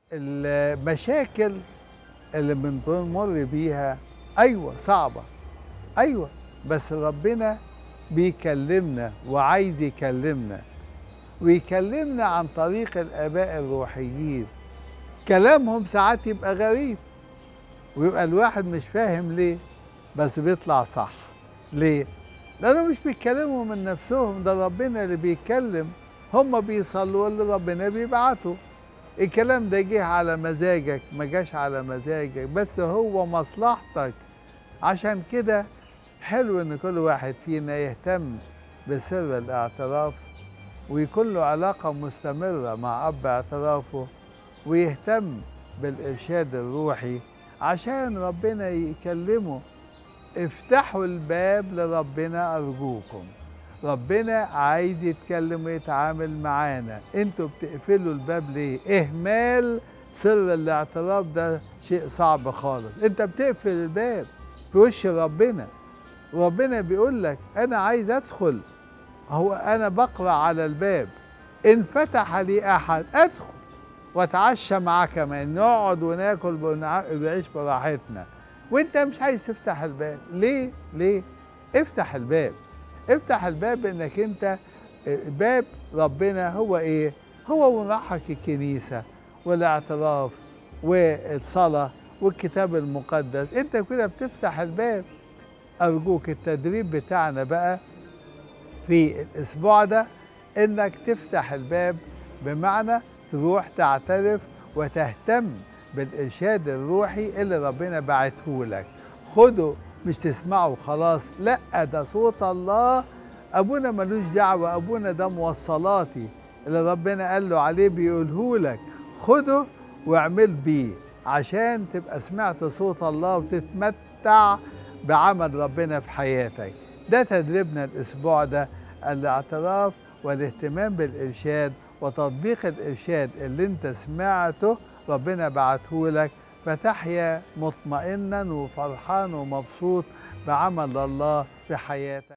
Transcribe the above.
المشاكل اللي بنمر بيها ايوه صعبه ايوه بس ربنا بيكلمنا وعايز يكلمنا ويكلمنا عن طريق الاباء الروحيين كلامهم ساعات يبقى غريب ويبقى الواحد مش فاهم ليه بس بيطلع صح ليه لانه مش بيتكلموا من نفسهم ده ربنا اللي بيتكلم هم بيصلوا اللي ربنا بيبعته الكلام ده جه على مزاجك ما جاش على مزاجك بس هو مصلحتك عشان كده حلو ان كل واحد فينا يهتم بسر الاعتراف ويكون له علاقة مستمرة مع أب اعترافه ويهتم بالإرشاد الروحي عشان ربنا يكلمه افتحوا الباب لربنا أرجوكم ربنا عايز يتكلم ويتعامل معانا انتوا بتقفلوا الباب ليه اهمال سر الاعتراف ده شيء صعب خالص انت بتقفل الباب في وش ربنا ربنا بيقول لك انا عايز ادخل هو انا بقرا على الباب ان فتح لي احد ادخل واتعشى معاه كمان نقعد وناكل ونعيش براحتنا وانت مش عايز تفتح الباب ليه ليه افتح الباب افتح الباب انك انت باب ربنا هو ايه هو منحك الكنيسه والاعتراف والصلاه والكتاب المقدس انت كده بتفتح الباب ارجوك التدريب بتاعنا بقى في الاسبوع ده انك تفتح الباب بمعنى تروح تعترف وتهتم بالارشاد الروحي اللي ربنا بعته لك خده مش تسمعه خلاص لا ده صوت الله ابونا ملوش دعوه ابونا ده موصلاتي اللي ربنا قال له عليه بيقوله لك خده واعمل بيه عشان تبقى سمعت صوت الله وتتمتع بعمل ربنا في حياتك ده تدريبنا الاسبوع ده الاعتراف والاهتمام بالارشاد وتطبيق الارشاد اللي انت سمعته ربنا بعته لك فتحيا مطمئنا وفرحان ومبسوط بعمل الله في حياتك